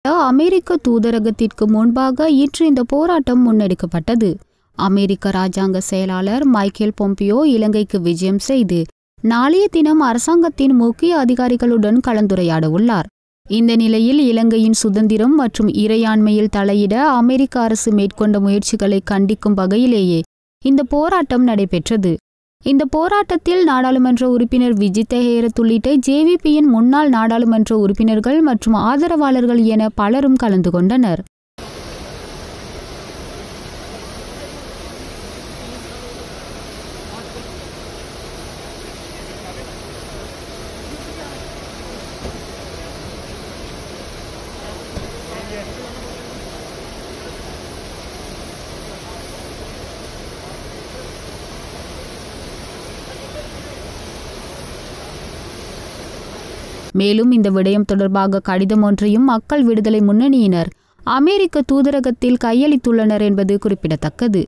அமெரிக்க தூதரகத்திற்கு முன்பாக இன்று இந்த போராட்டம் முன்னெடுக்கப்பட்டது அமெரிக்க ராஜாங்க செயலாளர் மைக்கேல் பொம்பியோ இலங்கைக்கு விஜயம் செய்து நாளைய தினம் அரசாங்கத்தின் முக்கிய அதிகாரிகளுடன் கலந்துரையாட உள்ளார் இந்த நிலையில் இலங்கையின் சுதந்திரம் மற்றும் இறையாண்மையில் தலையிட அமெரிக்க அரசு மேற்கொண்ட முயற்சிகளை கண்டிக்கும் வகையிலேயே இந்த போராட்டம் நடைபெற்றது இந்த போராட்டத்தில் நாடாளுமன்ற உறுப்பினர் விஜித்த ஹேரத் உள்ளிட்ட ஜேவிபியின் முன்னாள் நாடாளுமன்ற உறுப்பினர்கள் மற்றும் ஆதரவாளர்கள் என பலரும் கலந்து கொண்டனர் மேலும் இந்த விடயம் தொடர்பாக கடிதம் ஒன்றையும் மக்கள் விடுதலை முன்னணியினர் அமெரிக்க தூதரகத்தில் கையளித்துள்ளனர் என்பது குறிப்பிடத்தக்கது